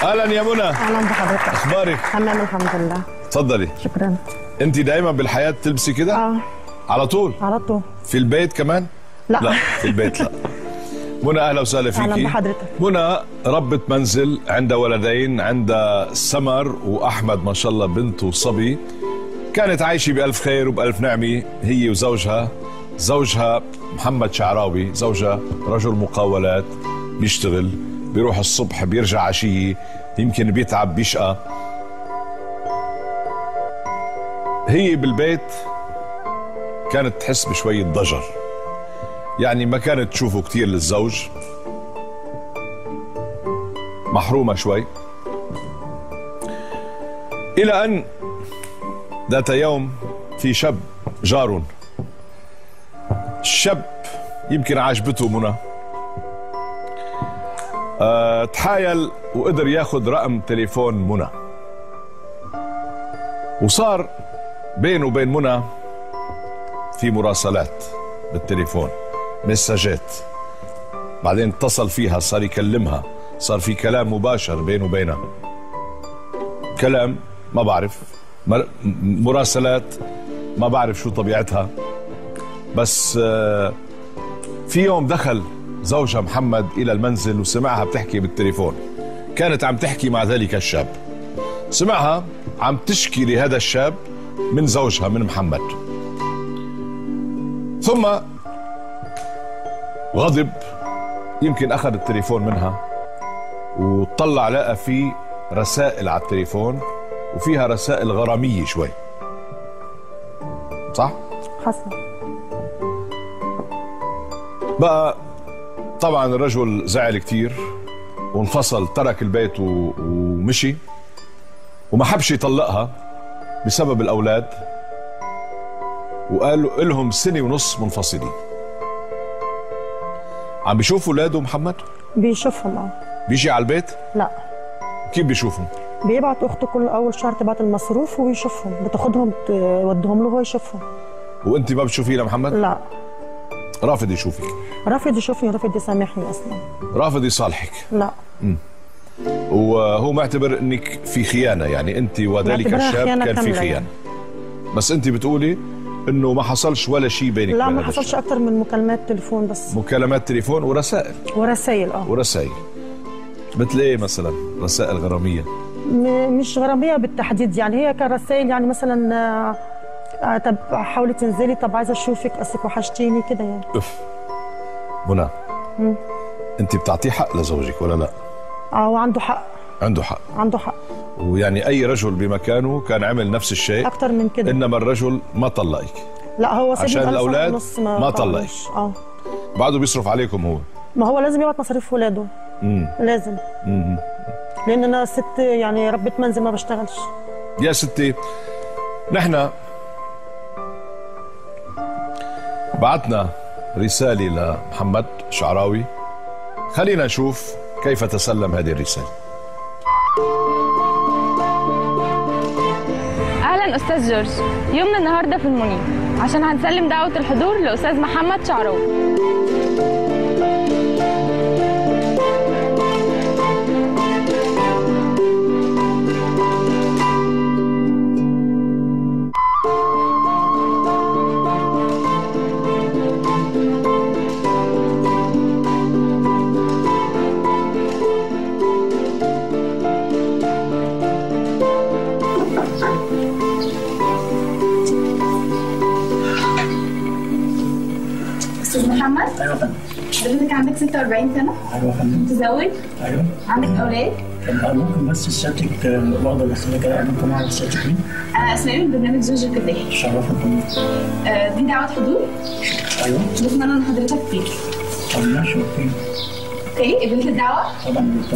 اهلا يا منى اهلا بحضرتك اخبارك تمام الحمد لله تفضلي شكرا انت دايما بالحياه تلبسي كده اه على طول على طول في البيت كمان لا, لا في البيت لا منى اهلا وسهلا فيكي أهلاً بحضرتك. منى ربة منزل عندها ولدين عندها سمر واحمد ما شاء الله بنت وصبي كانت عايشه بالف خير وبالف نعمه هي وزوجها زوجها محمد شعراوي زوجها رجل مقاولات بيشتغل بيروح الصبح بيرجع عشيه يمكن بيتعب بيشقى هي بالبيت كانت تحس بشوية ضجر يعني ما كانت تشوفه كتير للزوج محرومة شوي إلى أن ذات يوم في شاب جار الشاب يمكن عجبته منى أه تحايل وقدر ياخذ رقم تليفون منى وصار بينه وبين منى في مراسلات بالتليفون مساجات بعدين اتصل فيها صار يكلمها صار في كلام مباشر بينه وبينها كلام ما بعرف مر- مراسلات ما بعرف شو طبيعتها بس آه، في يوم دخل زوجها محمد إلى المنزل وسمعها بتحكي بالتليفون كانت عم تحكي مع ذلك الشاب سمعها عم تشكي لهذا الشاب من زوجها من محمد ثم غضب يمكن أخذ التليفون منها وطلع لقى في رسائل على التليفون وفيها رسائل غرامية شوي صح؟ حسن بقى طبعا الرجل زعل كتير وانفصل ترك البيت و- ومشي وما حبش يطلقها بسبب الأولاد وقال لهم سنة ونص منفصلين عم بيشوفوا اولاده محمد بيشوفهم اه بيجي على البيت لا كيف بيشوفهم بيبعت اخته كل اول شهر تبعت المصروف ويشوفهم بتاخدهم تودهم له هو يشوفهم وانت ما بتشوفيه لمحمد لا رافض يشوفك رافض يشوفني رافض يسامحني اصلا رافض يصالحك لا وهو معتبر انك في خيانه يعني انت وذلك معتبرها الشاب خيانة كان في كاملة خيانه يعني. بس انت بتقولي انه ما حصلش ولا شيء بينك لا وبين ما هذا حصلش الشاب. اكتر من مكالمات تليفون بس مكالمات تليفون ورسائل ورسائل اه ورسائل مثل ايه مثلا رسائل غراميه م- مش غرامية بالتحديد يعني هي كان رسائل يعني مثلا آه، آه، طب حاولي تنزلي طب عايزة اشوفك اصلك وحشتيني كده يعني اف منى انت بتعطيه حق لزوجك ولا لا اه وعنده حق عنده حق عنده حق ويعني اي رجل بمكانه كان عمل نفس الشيء اكتر من كده انما الرجل ما طلقك لا هو سيبني عشان بقاله سنة الأولاد ونص ما طلعوش. اه بعده بيصرف عليكم هو ما هو لازم يبعت مصاريف ولاده لازم لان انا ست يعني ربة منزل ما بشتغلش يا ستي نحن بعتنا رسالة لمحمد شعراوي خلينا نشوف كيف تسلم هذه الرسالة اهلا استاذ جورج يومنا النهارده في المنيب عشان هنسلم دعوه الحضور لاستاذ محمد شعراوي استاذ محمد ايوه يا فندم حضرتك عندك 46 سنه ايوه يا فندم متزوج ايوه عندك اولاد طب ممكن بس سيادتك آه، واخده الاسئله كده ممكن اعرف سيادتك مين؟ انا اسماء من برنامج زوج الكداح شرف يا فندم آه، دي دعوه حضور ايوه بتمنى ان حضرتك تيجي طب ماشي اوكي اوكي قبلت الدعوه طبعا قلتها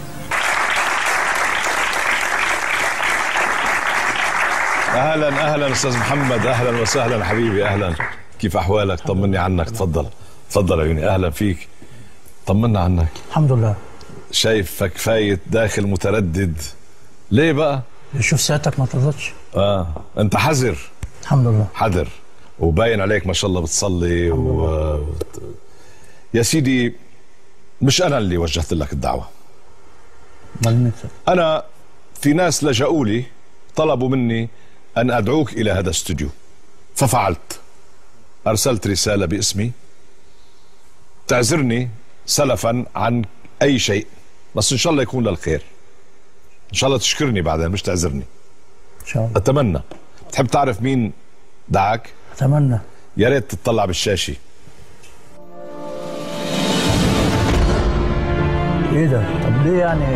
اهلا اهلا استاذ محمد اهلا وسهلا حبيبي اهلا كيف احوالك طمني عنك تفضل تفضل عيوني اهلا فيك طمنا عنك الحمد لله شايفك فايت داخل متردد ليه بقى شوف سيادتك ما ترضتش اه انت حذر الحمد لله حذر وباين عليك ما شاء الله بتصلي و... يا سيدي مش انا اللي وجهت لك الدعوه امال مين ست؟ انا في ناس لجأوا لي طلبوا مني ان ادعوك الى هذا الاستوديو ففعلت ارسلت رساله باسمي تعذرني سلفا عن اي شيء بس ان شاء الله يكون للخير ان شاء الله تشكرني بعدين مش تعذرني ان شاء الله اتمنى تحب تعرف مين دعاك اتمنى يا ريت تطلع بالشاشه ايه ده؟ طب ليه يعني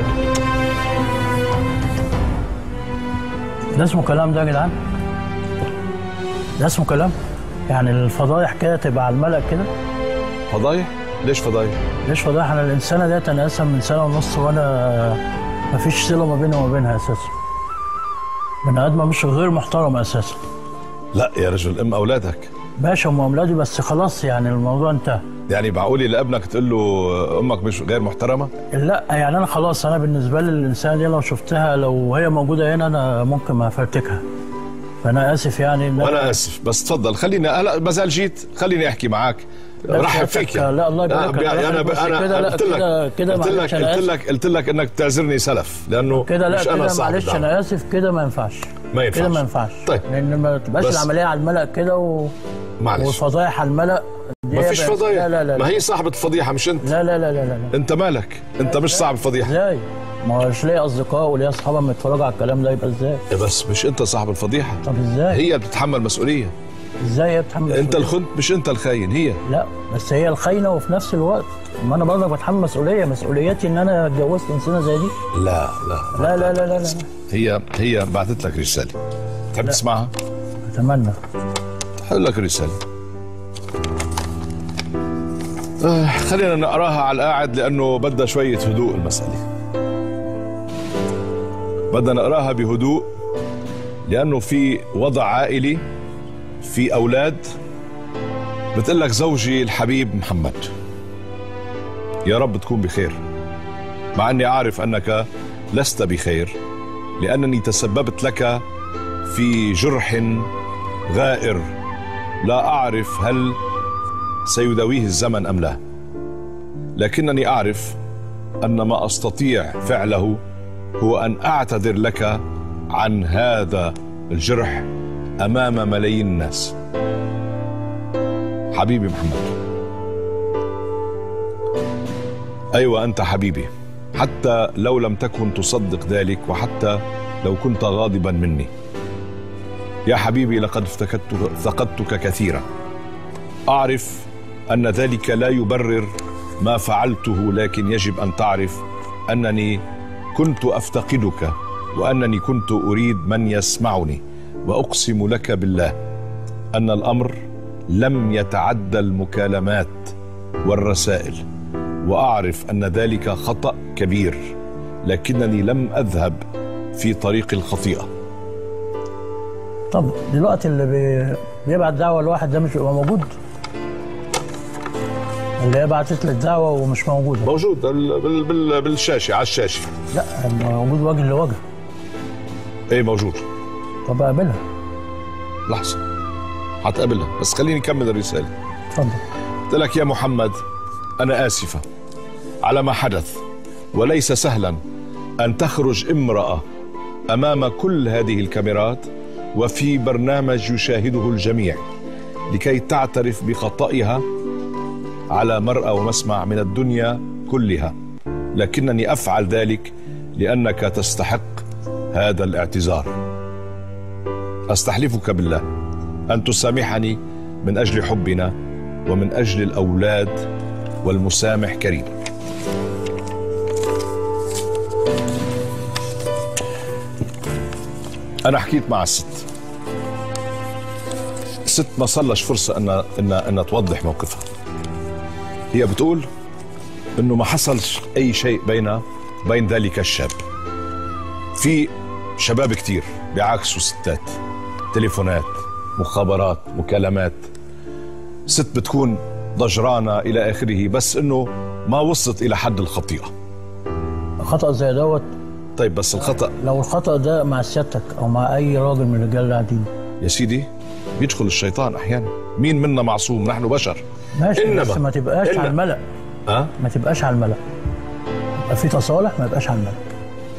ده اسمه كلام ده يا جدعان؟ ده اسمه كلام؟ يعني الفضايح كده تبقى على الملأ كده؟ فضايح ليش فضايح ليش فضايح انا الانسانه ديت انا اساسا من سنه ونص وانا مفيش صله ما بيني وما بينها اساسا بني ادمه مش غير محترمه اساسا لا يا رجل ام اولادك باشا ام اولادي بس خلاص يعني الموضوع انتهى يعني معقولي لابنك تقول له امك مش غير محترمه لا يعني انا خلاص انا بالنسبه لي الانسان دي لو شفتها لو هي موجوده هنا انا ممكن ما افرتكها فانا اسف يعني إن وانا اسف بس تفضل خليني هلا ما زال جيت خليني احكي معك لا، رحب سيادتك- فيك يعني. لا، الله يبارك لك. يعني انا بس انا كده لا، قلت لك كده- كده قلت لك معلش أنا قلت آسف. لك قلت لك انك تعذرني سلف لانه كده لا مش انا كده صاحب معلش الدعوة. انا اسف كده ما ينفعش ما ينفعش. كده ما ينفعش طيب. لان ما تبقاش بس- العمليه على الملأ كده و... معلش والفضايح على الملأ دي ما فيش بقى- فضايح لا لا لا ما هي صاحبة الفضيحة مش انت لا لا لا لا لا, لا. انت مالك انت مش صاحب الفضيحة ازاي؟ ما هوش ليا اصدقاء وليا اصحاب لما يتفرجوا على الكلام ده يبقى ازاي؟ إيه بس مش انت صاحب الفضيحة طب ازاي؟ هي اللي بتتحمل مسؤولية ازاي هي بتحمل انت مسؤولية؟ الخنت مش انت الخاين هي لا بس هي الخاينه وفي نفس الوقت ما انا برضه بتحمل مسؤوليه مسؤوليتي ان انا اتجوزت انسانه زي دي لا لا لا لا لا لا, لا. هي هي بعثت لك رسالة تحب تسمعها؟ اتمنى هقول لك رسالة آه خلينا نقراها على القاعد لأنه بدها شوية هدوء المسألة بدنا نقراها بهدوء لأنه في وضع عائلي في أولاد بتقول لك زوجي الحبيب محمد يا رب تكون بخير مع أني أعرف أنك لست بخير لأنني تسببت لك في جرح غائر لا اعرف هل سيداويه الزمن ام لا لكنني اعرف ان ما استطيع فعله هو ان اعتذر لك عن هذا الجرح امام ملايين الناس حبيبي محمد ايوه انت حبيبي حتى لو لم تكن تصدق ذلك وحتى لو كنت غاضبا مني يا حبيبي لقد افتقدتك, افتقدتك كثيرا اعرف ان ذلك لا يبرر ما فعلته لكن يجب ان تعرف انني كنت افتقدك وانني كنت اريد من يسمعني واقسم لك بالله ان الامر لم يتعدى المكالمات والرسائل واعرف ان ذلك خطا كبير لكنني لم اذهب في طريق الخطيئه طب دلوقتي اللي بي... بيبعت دعوه لواحد ده مش بيبقى موجود اللي هي بعتت لك دعوه ومش موجوده موجود بال بال بال بالشاشه على الشاشه لا موجود وجه لوجه ايه موجود طب اقابلها لحظه حتقابلها بس خليني اكمل الرساله اتفضل قلت لك يا محمد انا اسفه على ما حدث وليس سهلا ان تخرج امراه امام كل هذه الكاميرات وفي برنامج يشاهده الجميع لكي تعترف بخطئها على مرأى ومسمع من الدنيا كلها لكنني افعل ذلك لانك تستحق هذا الاعتذار استحلفك بالله ان تسامحني من اجل حبنا ومن اجل الاولاد والمسامح كريم انا حكيت مع الست الست ما صلش فرصه ان ان ان توضح موقفها هي بتقول انه ما حصلش اي شيء بين بين ذلك الشاب في شباب كتير بيعاكسوا ستات تليفونات مخابرات مكالمات ست بتكون ضجرانة إلى آخره بس إنه ما وصلت إلى حد الخطيئة خطا زي دوت طيب بس الخطأ لو الخطا ده مع سيادتك او مع اي راجل من الرجال اللي قاعدين يا سيدي بيدخل الشيطان أحيانا مين منا معصوم نحن بشر ماشي إنما- بس ما تبقاش إنما- على الملأ أه؟ ما تبقاش على الملأ يبقى في تصالح ما يبقاش على الملأ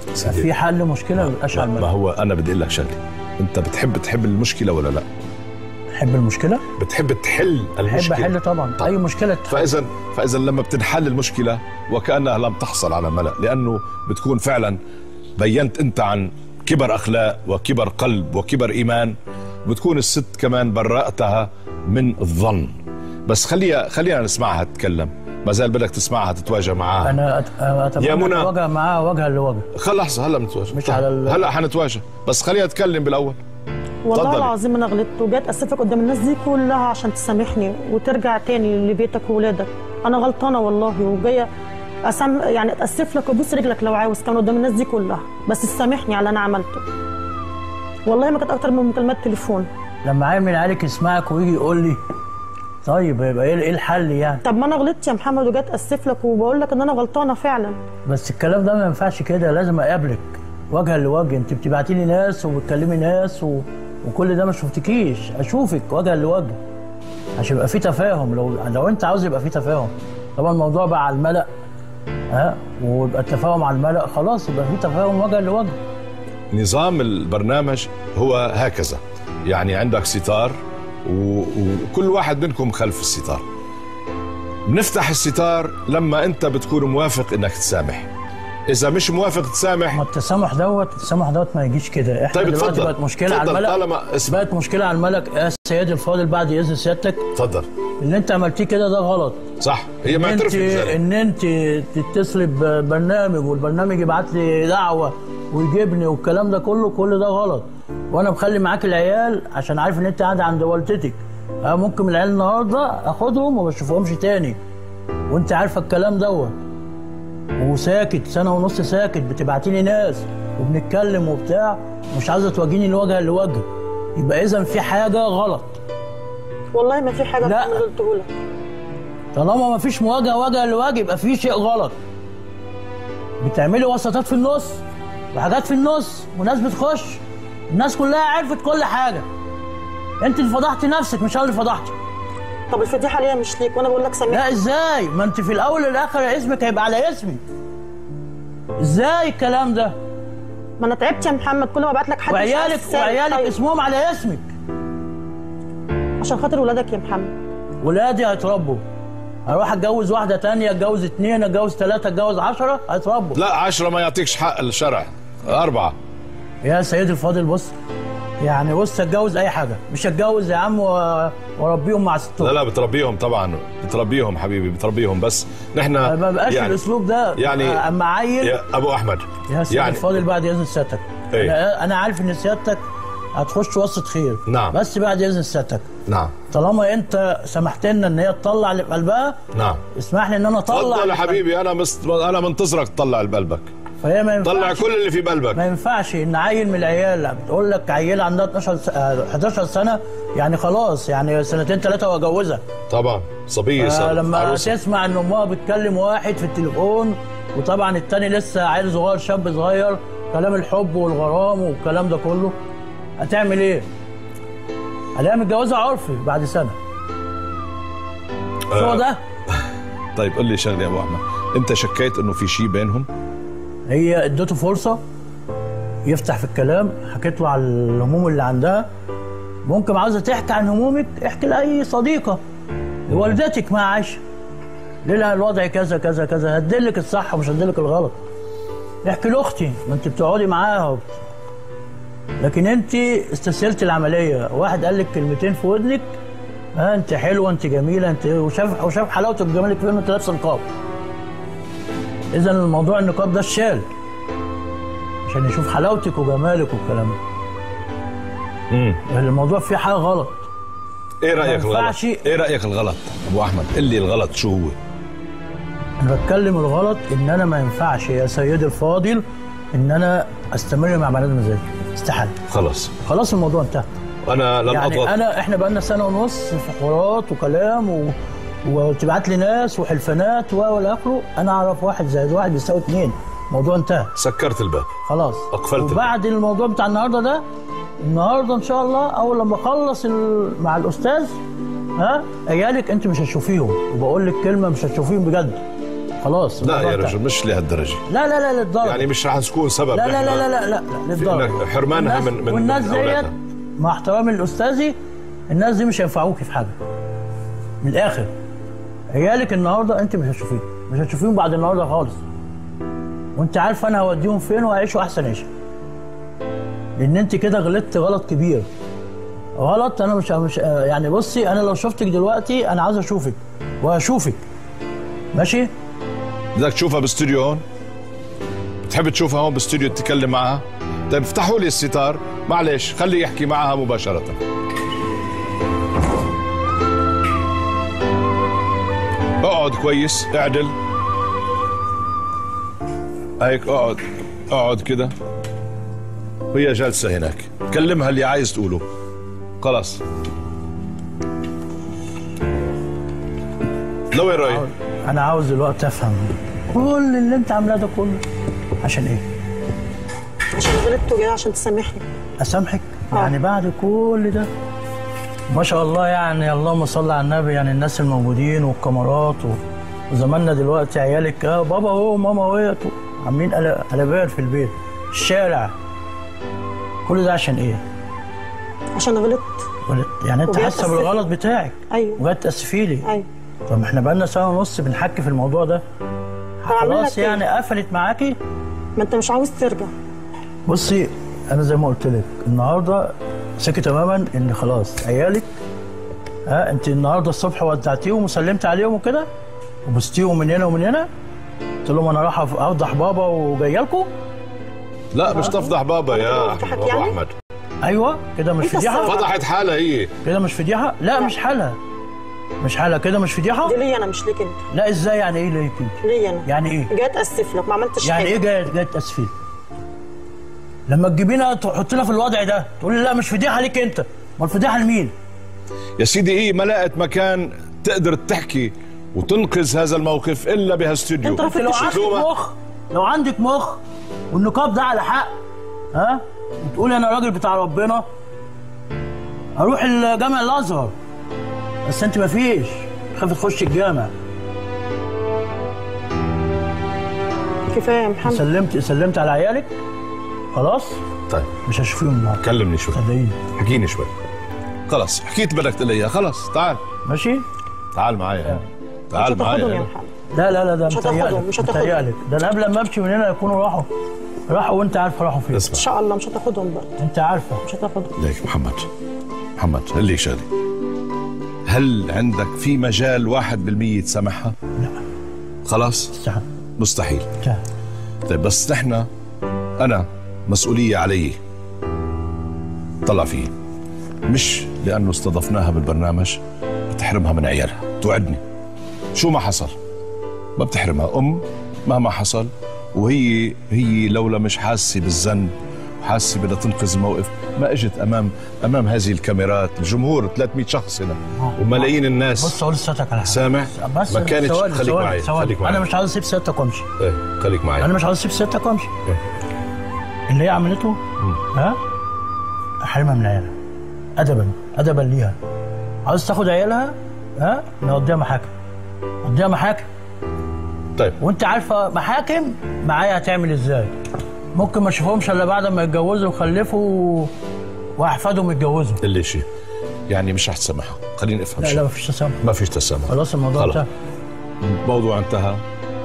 سيدي. في حل مشكله ما بيبقاش على ما الملأ هو انا بدي اقول لك شغله انت بتحب تحب المشكله ولا لا تحب المشكله؟ بتحب تحل بحب المشكله احل طبعا طيب. اي مشكله تتحل. فاذا فاذا لما بتنحل المشكله وكانها لم تحصل على ملأ لانه بتكون فعلا بينت انت عن كبر اخلاق وكبر قلب وكبر ايمان بتكون الست كمان برأتها من الظن بس خليها خلينا نسمعها تتكلم ما زال بدك تسمعها تتواجه معها انا أت- اتمنى يا منى. اتواجه معاه وجها لوجه خل لحظه هلا بنتواجه مش على ال- هلا حنتواجه بس خليها تتكلم بالاول والله تفضلي. العظيم انا غلطت وجيت اسفك قدام الناس دي كلها عشان تسامحني وترجع تاني لبيتك وولادك انا غلطانه والله وجايه أسم يعني اتاسف لك وابوس رجلك لو عاوز كمان قدام الناس دي كلها بس تسامحني على اللي انا عملته والله ما كانت اكتر من مكالمات تليفون لما عيل من عيالك يسمعك ويجي يقول لي طيب يبقى ايه إيه الحل يعني طب ما انا غلطت يا محمد وجيت اسف لك وبقول لك ان انا غلطانه فعلا بس الكلام ده ما ينفعش كده لازم اقابلك وجها لوجه انت بتبعتي لي ناس وبتكلمي ناس و... وكل ده ما شفتكيش اشوفك وجها لوجه عشان يبقى في تفاهم لو لو انت عاوز يبقى في تفاهم طبعا الموضوع بقى على الملأ ها ويبقى التفاهم على الملأ خلاص يبقى في تفاهم وجها لوجه نظام البرنامج هو هكذا يعني عندك ستار و... وكل واحد منكم خلف الستار بنفتح الستار لما انت بتكون موافق انك تسامح اذا مش موافق ما تسامح التسامح دوت التسامح دوت ما يجيش كده احنا طيب دلوقتي اتفضل. بقت مشكله على اتفضل، الملأ طالما اسمع. بقت مشكله على الملأ يا سيدي الفاضل بعد اذن سيادتك تفضل اللي انت عملتيه كده ده غلط صح هي ان انت معترفه بذلك ان انت تتصلي ببرنامج والبرنامج يبعت لي دعوه ويجيبني والكلام ده كله كل ده غلط وانا مخلي معاك العيال عشان عارف ان انت قاعده عند والدتك اه ممكن العيال النهارده اخدهم وما اشوفهمش تاني وانت عارفه الكلام دوت وساكت سنه ونص ساكت بتبعتي لي ناس وبنتكلم وبتاع مش عايزه تواجهني لوجه لوجه يبقى اذا في حاجه غلط والله ما في حاجه لا. انا قلته لك طالما ما فيش مواجهه وجه لوجه يبقى في شيء غلط بتعملي وسطات في النص وحاجات في النص وناس بتخش الناس كلها عرفت كل حاجه انت اللي فضحتي نفسك مش انا اللي فضحتك طب الفضيحه ليا مش ليك وانا بقول لك سامحني لا ازاي ما انت في الاول والاخر اسمك هيبقى على اسمي ازاي الكلام ده ما انا تعبت يا محمد كل ما ابعت لك حد مش عارف وعيالك تساعد. وعيالك طيب. اسمهم على اسمك عشان خاطر ولادك يا محمد ولادي هيتربوا هروح اتجوز واحده تانية اتجوز اتنين اتجوز ثلاثه اتجوز عشرة هيتربوا لا عشرة ما يعطيكش حق الشرع أربعة يا سيدي الفاضل بص يعني بص اتجوز اي حاجه مش اتجوز يا عم و- واربيهم مع ستهم لا لا بتربيهم طبعا بتربيهم حبيبي بتربيهم بس نحن ما بقاش يعني الاسلوب ده يعني اما عيل يا أبو أحمد يا سيدي يعني الفاضل بعد اذن سيادتك إيه؟ انا انا عارف ان سيادتك هتخش وسط خير نعم. بس بعد اذن سيادتك نعم طالما انت سمحت لنا ان هي تطلع اللي في قلبها نعم اسمح لي ان انا اطلع تفضل اللي يا في قلبها. حبيبي أنا مست... أنا منتظرك تطلع اللي بقلبك فهي ما ينفعش طلع كل اللي في بقلبك ما ينفعش ان عيل من العيال بتقول لك عيل عندها 12 س- آه، 11 سنه يعني خلاص يعني سنتين ثلاثه واجوزها طبعا صبية آه صار لما عروسة. تسمع ان امها بتكلم واحد في التليفون وطبعا التاني لسه عيل صغير شاب صغير كلام الحب والغرام والكلام ده كله هتعمل ايه؟ هلاقيها متجوزه عرفي بعد سنه آه. هو ده طيب قل لي شغلة يا أبو أحمد أنت شكيت إنه في شيء بينهم هي ادته فرصه يفتح في الكلام حكيت له على الهموم اللي عندها ممكن عاوزه تحكي عن همومك احكي لاي صديقه لوالدتك ما عايشه ليه لها الوضع كذا كذا كذا هدلك الصح ومش هدلك الغلط احكي لاختي ما انت بتقعدي معاها وبت... لكن انت استسهلت العمليه واحد قال لك كلمتين في ودنك ها انت حلوه انت جميله انت وشاف وشاف حلاوتك وجمالك فين وانت لابسه نقاب اذا الموضوع النقاب ده اتشال عشان يشوف حلاوتك وجمالك والكلام ده امم يعني الموضوع فيه حاجه غلط إيه رأيك الغلط ينفعش- إيه رأيك الغلط أبو أحمد قل لي الغلط شو هو انا بتكلم الغلط ان انا ما ينفعش يا سيدي الفاضل ان انا استمر مع بنات مزاجي استحاله خلص خلاص الموضوع انتهى أنا لن يعني أضغط انا احنا بقالنا سنه ونص في حوارات وكلام و... وتبعت لي ناس وحلفانات و والى اخره انا اعرف واحد زائد واحد بيساوي اثنين الموضوع انتهى سكرت الباب خلاص أقفلت وبعد الموضوع بتاع النهارده ده النهارده ان شاء الله اول لما اخلص ال... مع الاستاذ ها عيالك انت مش هتشوفيهم وبقول لك كلمه مش هتشوفيهم بجد خلاص لا الموضوع يا انتهى. رجل مش لهالدرجه لا لا لا للدرجه يعني مش رح تكون سبب لا لا لا إحنا لا لا لا, لا للدرجه إنك حرمانها والناس- من- من- والناس من ديت أولادها. مع احترامي لاستاذي الناس دي مش هينفعوكي في حاجه من الاخر عيالك النهارده انت مش هتشوفيهم مش هتشوفيهم بعد النهارده خالص وانت عارفه انا هوديهم فين وهيعيشوا احسن عيشه لان انت كده غلطت غلط كبير غلط انا مش مش يعني بصي انا لو شفتك دلوقتي انا عايز اشوفك وهشوفك ماشي بدك تشوفها باستوديو هون بتحب تشوفها هون باستوديو تتكلم معها طيب افتحوا لي الستار معلش خليه يحكي معها مباشرة اقعد كويس اعدل هيك اقعد اقعد كده وهي جالسة هناك كلمها اللي عايز تقوله خلاص لوين رايح؟ انا عاوز دلوقتي افهم كل اللي انت عاملاه ده كله عشان ايه عشان غلطت وجاي عشان تسامحني اسامحك آه. يعني بعد كل ده ما شاء الله يعني اللهم صل على النبي يعني الناس الموجودين والكاميرات و- وزماننا دلوقتي عيالك اه بابا هو وماما وهي عاملين قل- قلبان في البيت الشارع كل ده عشان ايه؟ عشان غلطت ولا- يعني انت وجاي حاسه تأسفني. بالغلط بتاعك ايوه وجاي تاسفي لي ايوه طب ما احنا بقالنا سنه ونص بنحكي في الموضوع ده هعمل خلاص لك إيه؟ يعني قفلت معاكي ما انت مش عاوز ترجع بصي انا زي ما قلت لك النهارده ثقي تماما ان خلاص عيالك ها انت النهارده الصبح ودعتيهم وسلمت عليهم وكده وبستيهم من هنا ومن هنا قلت لهم انا راح أف- افضح بابا وجايه لكم لا مش تفضح بابا يا بتضحك ابو يعني؟ احمد ايوه كده مش أنت فضيحه السبب. فضحت حالها هي كده مش فضيحه لا مش حالها مش حالها كده مش فضيحه دي ليا انا مش ليك انت لا ازاي يعني ايه ليك انت ليا انا يعني ايه جاي اتاسف لك ما عملتش يعني حاجه ايه جاي جاي تاسفين لما تجيبينا تحطينا في الوضع ده تقول لي لا مش فضيحه ليك انت ما الفضيحه لمين يا سيدي ايه ما لقت مكان تقدر تحكي وتنقذ هذا الموقف الا بهالاستوديو أنت انت لو فتش عندك شلومة. مخ لو عندك مخ والنقاب ده على حق ها وتقول انا راجل بتاع ربنا اروح الجامع الازهر بس انت ما فيش خايف تخش الجامع كفايه يا محمد سلمت سلمت على عيالك خلاص طيب مش هشوفيهم النهارده كلمني شوي صدقيني حكيني شوي خلص حكيت بدك تقول لي خلص تعال ماشي تعال معي هنا مش تعال معي هتاخدهم يا هنا محمد لا لا لا ده مش هتاخدهم، متهيألك مش هتاخدهم. متهيألك ده انا قبل ما امشي من هنا يكونوا راحوا راحوا وانت عارفه راحوا فين ان اسمع شاء الله مش هتاخدهم برضه انت عارفه مش هتاخدهم ليك محمد محمد قل لي شغله هل عندك في مجال واحد بالمية تسامحها؟ لا خلاص استحى مستحيل استحى. طيب بس نحن انا مسؤوليه علي طلع فيه مش لانه استضفناها بالبرنامج بتحرمها من عيالها توعدني شو ما حصل ما بتحرمها ام مهما حصل وهي هي لولا مش حاسه بالذنب وحاسه بدها تنقذ الموقف ما اجت امام امام هذه الكاميرات الجمهور 300 شخص هنا وملايين الناس بص اقول لسيادتك على حاجه سامع بس ما كانتش ثواني خليك ثواني معي ثواني خليك معي انا مش عاوز اسيب سيادتك وامشي ايه خليك معي انا مش عاوز اسيب سيادتك وامشي إيه. اللي هي عملته ها احرمها من عيالها ادبا ادبا ليها عاوز تاخد عيالها ها نوديها محاكم نوديها محاكم طيب وانت عارفه محاكم معايا هتعمل ازاي ممكن ما اشوفهمش الا بعد ما يتجوزوا ويخلفوا واحفادهم يتجوزوا اللي شيء يعني مش رح تسامحها خليني افهم لا شيء لا مفيش تسامح ما فيش تسامح خلاص الموضوع خلاص. انتهى الموضوع انتهى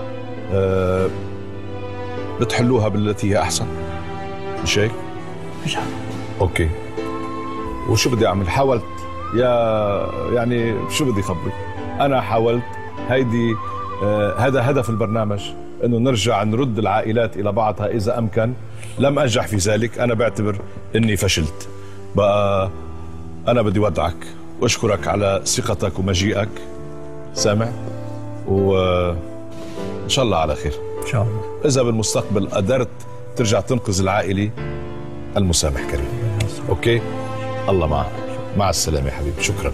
أه بتحلوها بالتي هي احسن مش هيك؟ مفيش حاجه اوكي وشو بدي اعمل؟ حاولت يا يعني شو بدي خبرك؟ انا حاولت هيدي آه هذا هدف البرنامج انه نرجع نرد العائلات الى بعضها اذا امكن لم انجح في ذلك انا بعتبر اني فشلت بقى انا بدي ودعك واشكرك على ثقتك ومجيئك سامع وان شاء الله على خير ان شاء الله اذا بالمستقبل قدرت ترجع تنقذ العائله المسامح كريم اوكي الله معك مع السلامه يا حبيبي شكرا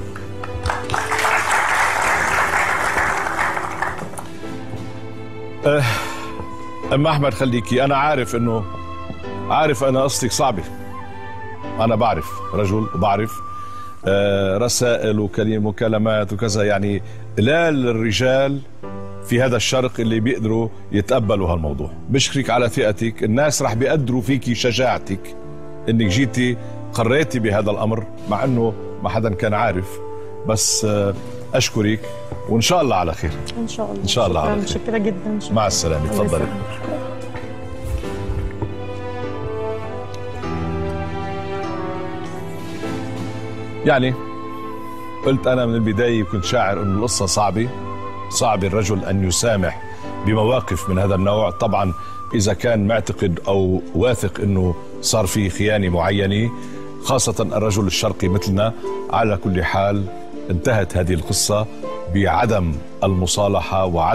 أه، ام احمد خليكي انا عارف انه عارف انا قصتك صعبه انا بعرف رجل وبعرف آه، رسائل وكلمة مكالمات وكذا يعني قلال الرجال في هذا الشرق اللي بيقدروا يتقبلوا هالموضوع بشكرك على ثقتك الناس رح بيقدروا فيكي شجاعتك انك جيتي قريتي بهذا الامر مع انه ما حدا كان عارف بس آه، اشكرك وان شاء الله على خير ان شاء الله إن شاء الله شكراً، على خير. متشكره جدا شكراً. مع السلامه الله تفضلي يسلمك. يعني قلت انا من البدايه كنت شاعر انه القصه صعبه صعب الرجل ان يسامح بمواقف من هذا النوع طبعا اذا كان معتقد او واثق انه صار في خيانه معينه خاصه الرجل الشرقي مثلنا على كل حال انتهت هذه القصه بعدم المصالحه وعدم